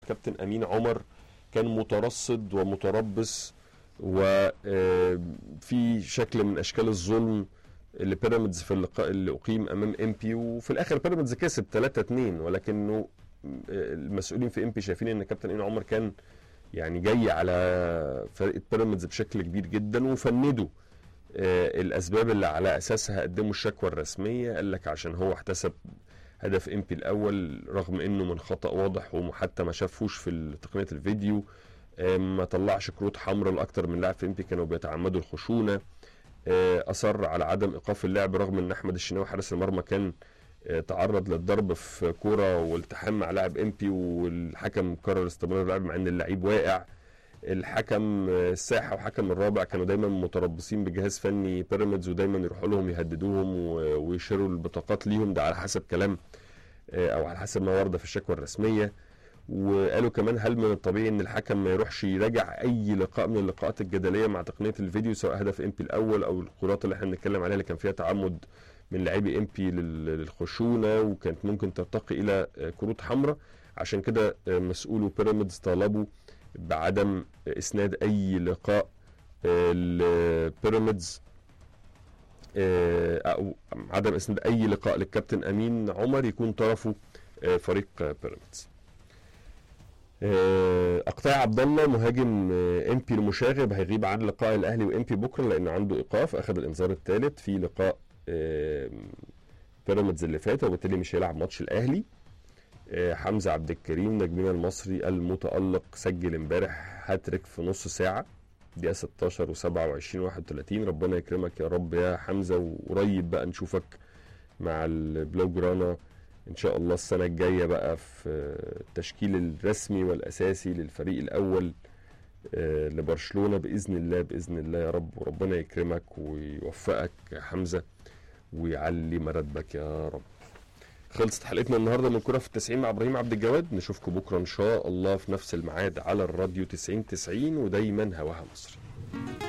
كابتن امين عمر كان مترصد ومتربص وفي شكل من اشكال الظلم اللي بيراميدز في اللقاء اللي اقيم امام ام بي وفي الاخر بيراميدز كسب 3 2 ولكنه المسؤولين في ام بي شايفين ان كابتن امين عمر كان يعني جاي على فرقه بيراميدز بشكل كبير جدا وفندوا آه، الاسباب اللي على اساسها قدموا الشكوى الرسميه قال لك عشان هو احتسب هدف ام بي الاول رغم انه من خطا واضح وحتى ما شافوش في تقنيه الفيديو آه، ما طلعش كروت حمراء لاكتر من لاعب في ام بي كانوا بيتعمدوا الخشونه آه، اصر على عدم ايقاف اللعب رغم ان احمد الشناوي حارس المرمى كان آه، تعرض للضرب في كوره والتحام مع لاعب ام بي والحكم قرر استمرار اللعب مع ان اللعيب واقع الحكم آه، الساحه وحكم الرابع كانوا دايما متربصين بجهاز فني بيراميدز ودايما يروحوا لهم يهددوهم و- ويشيروا البطاقات ليهم ده على حسب كلام آه، او على حسب ما ورد في الشكوى الرسميه وقالوا كمان هل من الطبيعي ان الحكم ما يروحش يراجع اي لقاء من اللقاءات الجدليه مع تقنيه الفيديو سواء هدف ام بي الاول او الكرات اللي احنا بنتكلم عليها اللي كان فيها تعمد من لاعبي ام بي للخشونه وكانت ممكن ترتقي الى آه، كروت حمراء عشان كده آه، مسؤولو بيراميدز طالبوا بعدم اسناد اي لقاء آه، لبيراميدز آه، او عدم اسناد اي لقاء للكابتن امين عمر يكون طرفه آه، فريق آه، بيراميدز آه، اقطاع عبد الله مهاجم ام بي المشاغب هيغيب عن لقاء الاهلي وام بي بكره لانه عنده ايقاف اخذ الانذار الثالث في لقاء آه، بيراميدز اللي فات وبالتالي مش هيلعب ماتش الاهلي آه، حمزه عبد الكريم نجمنا المصري المتالق سجل امبارح هاتريك في نص ساعه دقيقه 16 و27 31 ربنا يكرمك يا رب يا حمزه وقريب بقى نشوفك مع البلوج رانا ان شاء الله السنه الجايه بقى في التشكيل الرسمي والاساسي للفريق الاول آه، لبرشلونه باذن الله باذن الله يا رب وربنا يكرمك ويوفقك يا حمزه ويعلي مرتبك يا رب خلصت حلقتنا النهارده من كره في التسعين مع ابراهيم عبد الجواد نشوفكم بكره ان شاء الله في نفس الميعاد على الراديو 90 90 ودايما هواها مصري